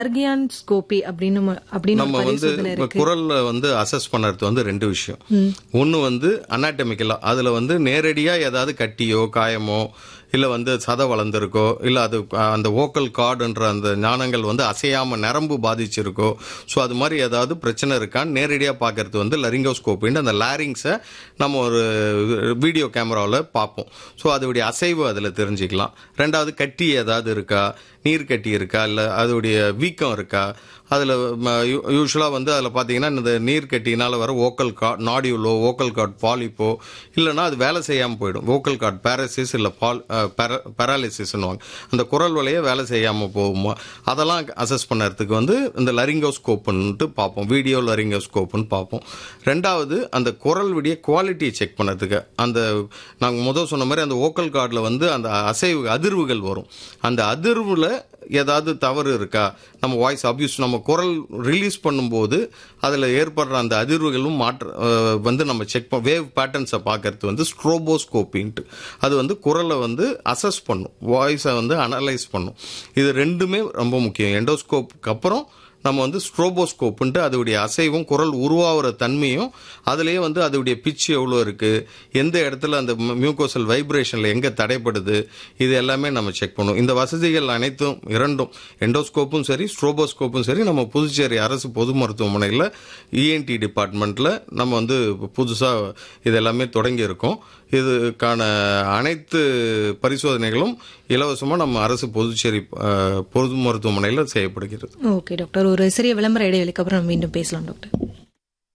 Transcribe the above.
அர்கியான் ஸ்கோபி அப்படின்னு ம- அப்படின்னு ஒரு நம்ம வந்து பரிசோதனை இப்ப இருக்கு குரல்ல வந்து அசஸ் பண்ணுறது வந்து ரெண்டு விஷயம் ஒன்னு வந்து அனாட்டமிக்கலா அதுல வந்து நேரடியா ஏதாவது கட்டியோ காயமோ இல்ல வந்து சதை வளர்ந்துருக்கோ இல்ல அது அஹ், அந்த ஓக்கல் கார்டுன்ற அந்த ஞானங்கள் வந்து அசையாம நரம்பு பாதிச்சிருக்கோ ஸோ அது மாதிரி ஏதாவது பிரச்சனை இருக்கான்னு நேரடியா பார்க்கறது வந்து லரிங்கோஸ்கோப்பின்னு அந்த லாரிங்ஸை நம்ம ஒரு வீடியோ கேமராவில் பார்ப்போம் ஸோ அதோடைய அசைவு அதில் தெரிஞ்சுக்கலாம் ரெண்டாவது கட்டி ஏதாவது இருக்கா நீர் கட்டி இருக்கா இல்லை அதோடைய வீக்கம் இருக்கா அதில் யூஸ்வலாக வந்து அதில் பார்த்தீங்கன்னா இந்த நீர் கட்டினால வர ஓக்கல் கார்ட் நாடியூலோ ஓக்கல் கார்ட் பாலிப்போ இல்லைன்னா அது வேலை செய்யாமல் போயிடும் ஓக்கல் கார்ட் பேரசிஸ் இல்லை பால் பேராலிசிஸ்னுவாங்க அந்த குரல் வலையே வேலை செய்யாமல் போகுமா அதெல்லாம் அசஸ் பண்ணறதுக்கு வந்து இந்த லரிங்கோஸ்கோப்புன்ட்டு பார்ப்போம் வீடியோ லரிங்கோஸ்கோப்புன்னு பார்ப்போம் ரெண்டாவது அந்த குரல் விடிய குவாலிட்டியை செக் பண்ணதுக்கு அந்த நாங்கள் முதல் சொன்ன மாதிரி அந்த ஓக்கல் கார்டில் வந்து அந்த அசைவு அதிர்வுகள் வரும் அந்த அதிர்வுல ஏதாவது தவறு இருக்கா நம்ம வாய்ஸ் அபியூஸ் நம்ம குரல் ரிலீஸ் பண்ணும்போது அதில் ஏற்படுற அந்த அதிர்வுகளும் மாற்ற அஹ், வந்து நம்ம செக் வேவ் பேட்டர்ன்ஸை பார்க்கறது வந்து ஸ்ட்ரோபோஸ்கோப்பின்ட்டு அது வந்து குரலை வந்து அசஸ் பண்ணும் வாய்ஸை வந்து அனலைஸ் பண்ணும் இது ரெண்டுமே ரொம்ப முக்கியம் எண்டோஸ்கோப்புக்கு அப்புறம் நம்ம வந்து ஸ்ட்ரோபோஸ்கோப்புன்ட்டு அதோடைய அசைவும் குரல் உருவாகிற தன்மையும் அதுலேயே வந்து அதோடைய பிச் எவ்வளோ இருக்கு எந்த இடத்துல அந்த மியூகோசல் வைப்ரேஷனில் எங்கே தடைப்படுது இது எல்லாமே நம்ம செக் பண்ணுவோம் இந்த வசதிகள் அனைத்தும் இரண்டும் எண்டோஸ்கோப்பும் சரி ஸ்ட்ரோபோஸ்கோப்பும் சரி நம்ம புதுச்சேரி அரசு பொது மருத்துவமனையில் இஎன்டி டிபார்ட்மெண்ட்டில் நம்ம வந்து புதுசாக இது எல்லாமே தொடங்கி இருக்கோம் இதுக்கான அனைத்து பரிசோதனைகளும் இலவசமாக நம்ம அரசு புதுச்சேரி அஹ், பொது மருத்துவமனையில் செய்யப்படுகிறது ஓகே டாக்டர் ஒரு சிறிய விளம்பர இடைவெளிக்கு அப்புறம் நம்ம மீண்டும் பேசலாம் டாக்டர்